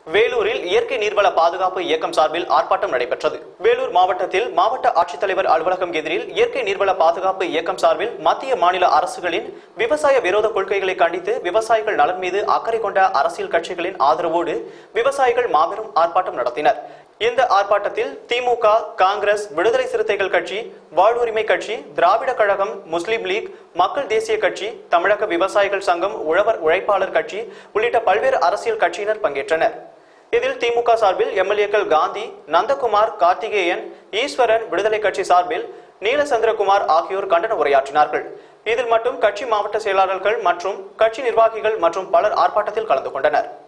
வேலூரில் இயற்கை நீர்வள பாதுகாப்பு இயக்கம் சார்பில் ஆர்ப்பாட்டம் நடைபெற்றது வேலூர் மாவட்டத்தில் மாவட்ட ஆட்சித்தலைவர் அலுவலகம் எதிரில் இயற்கை நீர்வள பாதுகாப்பு இயக்கம் சார்பில் மத்திய மாநில அரசுகளின் விவசாய விரோத கொள்கைகளை கண்டித்து விவசாயிகள் நலன் மீது அக்கறை கொண்ட அரசியல் கட்சிகளின் ஆதரவோடு விவசாயிகள் மாபெரும் ஆர்ப்பாட்டம் நடத்தினர் இந்த ஆர்ப்பாட்டத்தில் திமுக காங்கிரஸ் விடுதலை சிறுத்தைகள் கட்சி வாழ்வுரிமை கட்சி திராவிட கழகம் முஸ்லிம் லீக் மக்கள் தேசிய கட்சி தமிழக விவசாயிகள் சங்கம் உழவர் உழைப்பாளர் கட்சி உள்ளிட்ட பல்வேறு அரசியல் கட்சியினர் பங்கேற்றனர் இதில் திமுக சார்பில் எம்எல்ஏக்கள் காந்தி நந்தகுமார் கார்த்திகேயன் ஈஸ்வரன் விடுதலை கட்சி சார்பில் நீலசந்திரகுமார் ஆகியோர் கண்டன உரையாற்றினார்கள் இதில் மட்டும் கட்சி மாவட்ட செயலாளர்கள் மற்றும் கட்சி நிர்வாகிகள் மற்றும் பலர் ஆர்ப்பாட்டத்தில் கலந்து கொண்டனர்